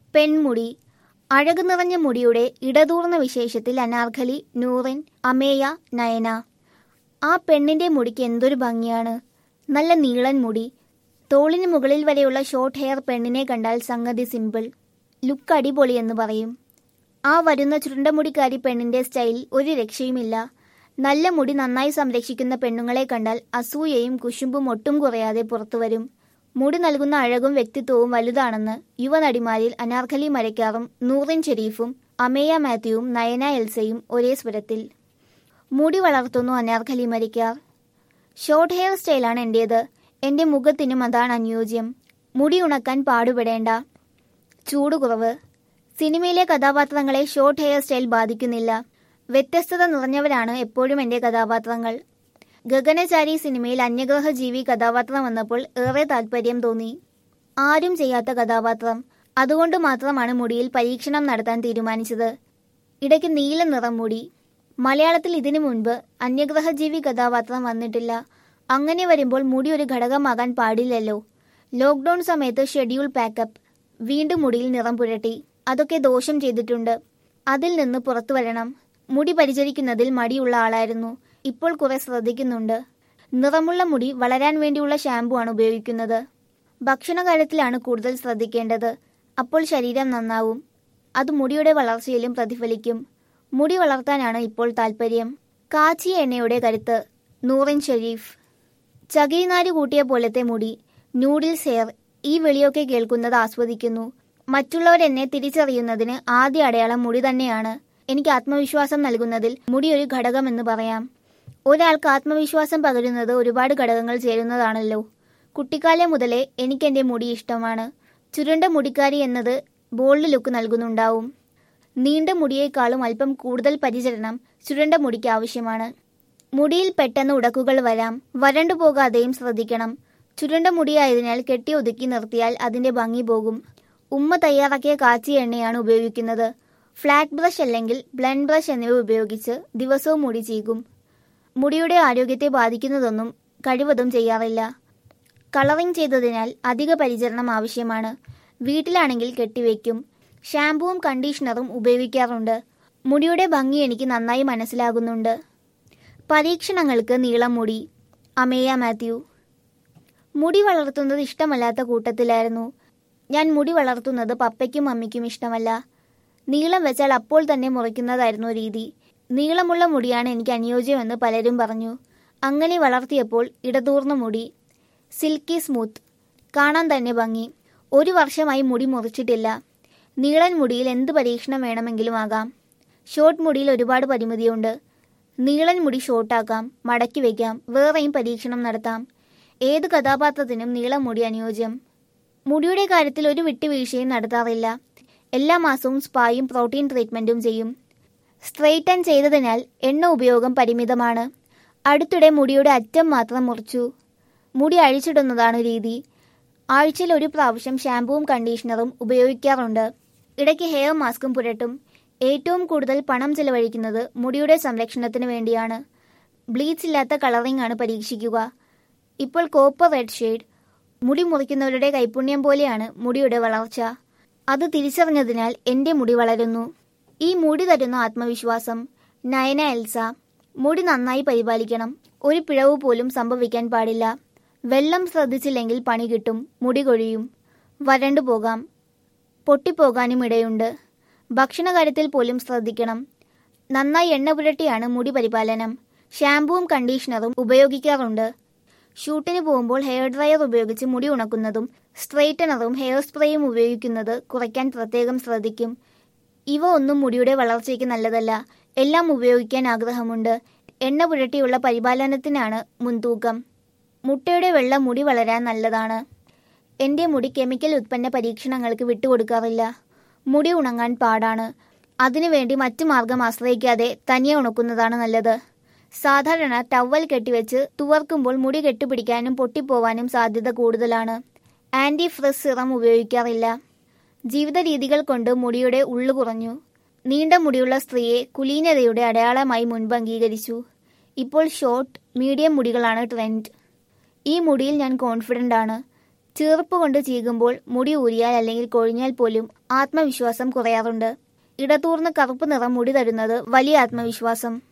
പെൺമുടി അഴകു നിറഞ്ഞ മുടിയുടെ ഇടതൂർന്ന വിശേഷത്തിൽ അനാർക്കലി നൂറിൻ അമേയ നയന ആ പെണ്ണിന്റെ മുടിക്ക് എന്തൊരു ഭംഗിയാണ് നല്ല നീളൻ മുടി തോളിന് മുകളിൽ വരെയുള്ള ഷോർട്ട് ഹെയർ പെണ്ണിനെ കണ്ടാൽ സംഗതി സിമ്പിൾ ലുക്ക് അടിപൊളി എന്ന് പറയും ആ വരുന്ന ചുരുണ്ടമുടിക്കാരി പെണ്ണിന്റെ സ്റ്റൈൽ ഒരു രക്ഷയുമില്ല നല്ല മുടി നന്നായി സംരക്ഷിക്കുന്ന പെണ്ണുങ്ങളെ കണ്ടാൽ അസൂയയും കുശുമ്പും ഒട്ടും കുറയാതെ പുറത്തുവരും മുടി നൽകുന്ന അഴകും വ്യക്തിത്വവും വലുതാണെന്ന് യുവനടിമാരിൽ അനാർക്കലി മരക്കാറും നൂറിൻ ഷെരീഫും അമേയ മാത്യുവും നയന എൽസയും ഒരേ സ്വരത്തിൽ മുടി വളർത്തുന്നു അനാർക്കലി മരിക്കാർ ഷോർട്ട് ഹെയർ സ്റ്റൈലാണ് എൻ്റേത് എൻ്റെ മുഖത്തിനും അതാണ് അനുയോജ്യം മുടി ഉണക്കാൻ പാടുപെടേണ്ട ചൂട് കുറവ് സിനിമയിലെ കഥാപാത്രങ്ങളെ ഷോർട്ട് ഹെയർ സ്റ്റൈൽ ബാധിക്കുന്നില്ല വ്യത്യസ്തത നിറഞ്ഞവരാണ് എപ്പോഴും എൻ്റെ കഥാപാത്രങ്ങൾ ഗഗനചാരി സിനിമയിൽ അന്യഗ്രഹ ജീവി കഥാപാത്രം വന്നപ്പോൾ ഏറെ താല്പര്യം തോന്നി ആരും ചെയ്യാത്ത കഥാപാത്രം അതുകൊണ്ട് മാത്രമാണ് മുടിയിൽ പരീക്ഷണം നടത്താൻ തീരുമാനിച്ചത് ഇടയ്ക്ക് നീല നിറം മുടി മലയാളത്തിൽ ഇതിനു മുൻപ് അന്യഗ്രഹ ജീവി കഥാപാത്രം വന്നിട്ടില്ല അങ്ങനെ വരുമ്പോൾ മുടി ഒരു ഘടകമാകാൻ പാടില്ലല്ലോ ലോക്ക്ഡൌൺ സമയത്ത് ഷെഡ്യൂൾ പാക്കപ്പ് വീണ്ടും മുടിയിൽ നിറം പുരട്ടി അതൊക്കെ ദോഷം ചെയ്തിട്ടുണ്ട് അതിൽ നിന്ന് പുറത്തു വരണം മുടി പരിചരിക്കുന്നതിൽ മടിയുള്ള ആളായിരുന്നു ഇപ്പോൾ കുറെ ശ്രദ്ധിക്കുന്നുണ്ട് നിറമുള്ള മുടി വളരാൻ വേണ്ടിയുള്ള ഷാമ്പു ആണ് ഉപയോഗിക്കുന്നത് ഭക്ഷണ കാര്യത്തിലാണ് കൂടുതൽ ശ്രദ്ധിക്കേണ്ടത് അപ്പോൾ ശരീരം നന്നാവും അത് മുടിയുടെ വളർച്ചയിലും പ്രതിഫലിക്കും മുടി വളർത്താനാണ് ഇപ്പോൾ താല്പര്യം കാച്ചിയ എണ്ണയുടെ കരുത്ത് നൂറിൻ ഷെരീഫ് ചകിരിനാര് കൂട്ടിയ പോലത്തെ മുടി നൂഡിൽസ് ഹെയർ ഈ വിളിയൊക്കെ കേൾക്കുന്നത് ആസ്വദിക്കുന്നു മറ്റുള്ളവർ എന്നെ തിരിച്ചറിയുന്നതിന് ആദ്യ അടയാളം മുടി തന്നെയാണ് എനിക്ക് ആത്മവിശ്വാസം നൽകുന്നതിൽ മുടി ഒരു ഘടകമെന്ന് പറയാം ഒരാൾക്ക് ആത്മവിശ്വാസം പകരുന്നത് ഒരുപാട് ഘടകങ്ങൾ ചേരുന്നതാണല്ലോ കുട്ടിക്കാലം മുതലേ എനിക്ക് എൻ്റെ മുടി ഇഷ്ടമാണ് ചുരുണ്ട മുടിക്കാരി എന്നത് ബോൾഡ് ലുക്ക് നൽകുന്നുണ്ടാവും നീണ്ട മുടിയേക്കാളും അല്പം കൂടുതൽ പരിചരണം ചുരുണ്ട മുടിക്ക് ആവശ്യമാണ് മുടിയിൽ പെട്ടെന്ന് ഉടക്കുകൾ വരാം വരണ്ടു പോകാതെയും ശ്രദ്ധിക്കണം ചുരുണ്ട മുടിയായതിനാൽ കെട്ടി ഒതുക്കി നിർത്തിയാൽ അതിന്റെ ഭംഗി പോകും ഉമ്മ തയ്യാറാക്കിയ കാച്ചിയ എണ്ണയാണ് ഉപയോഗിക്കുന്നത് ഫ്ലാറ്റ് ബ്രഷ് അല്ലെങ്കിൽ ബ്ലൻഡ് ബ്രഷ് എന്നിവ ഉപയോഗിച്ച് ദിവസവും മുടി ചീകും മുടിയുടെ ആരോഗ്യത്തെ ബാധിക്കുന്നതൊന്നും കഴിവതും ചെയ്യാറില്ല കളറിംഗ് ചെയ്തതിനാൽ അധിക പരിചരണം ആവശ്യമാണ് വീട്ടിലാണെങ്കിൽ കെട്ടിവെക്കും ഷാമ്പുവും കണ്ടീഷണറും ഉപയോഗിക്കാറുണ്ട് മുടിയുടെ ഭംഗി എനിക്ക് നന്നായി മനസ്സിലാകുന്നുണ്ട് പരീക്ഷണങ്ങൾക്ക് നീളം മുടി അമേയ മാത്യു മുടി വളർത്തുന്നത് ഇഷ്ടമല്ലാത്ത കൂട്ടത്തിലായിരുന്നു ഞാൻ മുടി വളർത്തുന്നത് പപ്പയ്ക്കും അമ്മയ്ക്കും ഇഷ്ടമല്ല നീളം വെച്ചാൽ അപ്പോൾ തന്നെ മുറിക്കുന്നതായിരുന്നു രീതി നീളമുള്ള മുടിയാണ് എനിക്ക് അനുയോജ്യമെന്ന് പലരും പറഞ്ഞു അങ്ങനെ വളർത്തിയപ്പോൾ ഇടതൂർന്ന മുടി സിൽക്കി സ്മൂത്ത് കാണാൻ തന്നെ ഭംഗി ഒരു വർഷമായി മുടി മുറിച്ചിട്ടില്ല നീളൻ മുടിയിൽ എന്ത് പരീക്ഷണം വേണമെങ്കിലും ആകാം ഷോർട്ട് മുടിയിൽ ഒരുപാട് പരിമിതിയുണ്ട് നീളൻ മുടി ഷോർട്ടാക്കാം മടക്കി വയ്ക്കാം വേറെയും പരീക്ഷണം നടത്താം ഏത് കഥാപാത്രത്തിനും നീളം മുടി അനുയോജ്യം മുടിയുടെ കാര്യത്തിൽ ഒരു വിട്ടുവീഴ്ചയും നടത്താറില്ല എല്ലാ മാസവും സ്പായും പ്രോട്ടീൻ ട്രീറ്റ്മെന്റും ചെയ്യും സ്ട്രെയിറ്റൻ ചെയ്തതിനാൽ എണ്ണ ഉപയോഗം പരിമിതമാണ് അടുത്തിടെ മുടിയുടെ അറ്റം മാത്രം മുറിച്ചു മുടി അഴിച്ചിടുന്നതാണ് രീതി ആഴ്ചയിൽ ഒരു പ്രാവശ്യം ഷാമ്പുവും കണ്ടീഷണറും ഉപയോഗിക്കാറുണ്ട് ഇടയ്ക്ക് ഹെയർ മാസ്കും പുരട്ടും ഏറ്റവും കൂടുതൽ പണം ചെലവഴിക്കുന്നത് മുടിയുടെ സംരക്ഷണത്തിന് വേണ്ടിയാണ് ബ്ലീച്ച് ഇല്ലാത്ത കളറിംഗ് ആണ് പരീക്ഷിക്കുക ഇപ്പോൾ കോപ്പർ റെഡ് ഷെയ്ഡ് മുടി മുറിക്കുന്നവരുടെ കൈപുണ്യം പോലെയാണ് മുടിയുടെ വളർച്ച അത് തിരിച്ചറിഞ്ഞതിനാൽ എൻ്റെ മുടി വളരുന്നു ഈ മുടി തരുന്ന ആത്മവിശ്വാസം നയന എൽസ മുടി നന്നായി പരിപാലിക്കണം ഒരു പിഴവ് പോലും സംഭവിക്കാൻ പാടില്ല വെള്ളം ശ്രദ്ധിച്ചില്ലെങ്കിൽ പണി കിട്ടും മുടി കൊഴിയും വരണ്ടു പോകാം പൊട്ടിപ്പോകാനും ഇടയുണ്ട് ഭക്ഷണകാര്യത്തിൽ പോലും ശ്രദ്ധിക്കണം നന്നായി എണ്ണ പുരട്ടിയാണ് മുടി പരിപാലനം ഷാമ്പുവും കണ്ടീഷണറും ഉപയോഗിക്കാറുണ്ട് ഷൂട്ടിന് പോകുമ്പോൾ ഹെയർ ഡ്രയർ ഉപയോഗിച്ച് മുടി ഉണക്കുന്നതും സ്ട്രെയിറ്റനറും ഹെയർ സ്പ്രേയും ഉപയോഗിക്കുന്നത് കുറയ്ക്കാൻ പ്രത്യേകം ശ്രദ്ധിക്കും ഇവ ഒന്നും മുടിയുടെ വളർച്ചയ്ക്ക് നല്ലതല്ല എല്ലാം ഉപയോഗിക്കാൻ ആഗ്രഹമുണ്ട് എണ്ണ പുരട്ടിയുള്ള പരിപാലനത്തിനാണ് മുൻതൂക്കം മുട്ടയുടെ വെള്ള മുടി വളരാൻ നല്ലതാണ് എൻ്റെ മുടി കെമിക്കൽ ഉത്പന്ന പരീക്ഷണങ്ങൾക്ക് വിട്ടുകൊടുക്കാറില്ല മുടി ഉണങ്ങാൻ പാടാണ് അതിനുവേണ്ടി മറ്റു മാർഗം ആശ്രയിക്കാതെ തനിയെ ഉണക്കുന്നതാണ് നല്ലത് സാധാരണ ടവൽ കെട്ടിവെച്ച് തുവർക്കുമ്പോൾ മുടി കെട്ടുപിടിക്കാനും പൊട്ടിപ്പോവാനും സാധ്യത കൂടുതലാണ് ആന്റി ഫ്രിസ് സിറം ഉപയോഗിക്കാറില്ല ജീവിത രീതികൾ കൊണ്ട് മുടിയുടെ ഉള്ളു കുറഞ്ഞു നീണ്ട മുടിയുള്ള സ്ത്രീയെ കുലീനതയുടെ അടയാളമായി മുൻപ് അംഗീകരിച്ചു ഇപ്പോൾ ഷോർട്ട് മീഡിയം മുടികളാണ് ട്രെൻഡ് ഈ മുടിയിൽ ഞാൻ കോൺഫിഡൻ്റ് ആണ് ചീർപ്പ് കൊണ്ട് ചീകുമ്പോൾ മുടി ഊരിയാൽ അല്ലെങ്കിൽ കൊഴിഞ്ഞാൽ പോലും ആത്മവിശ്വാസം കുറയാറുണ്ട് ഇടതൂർന്ന് കറുപ്പ് നിറം മുടി തരുന്നത് വലിയ ആത്മവിശ്വാസം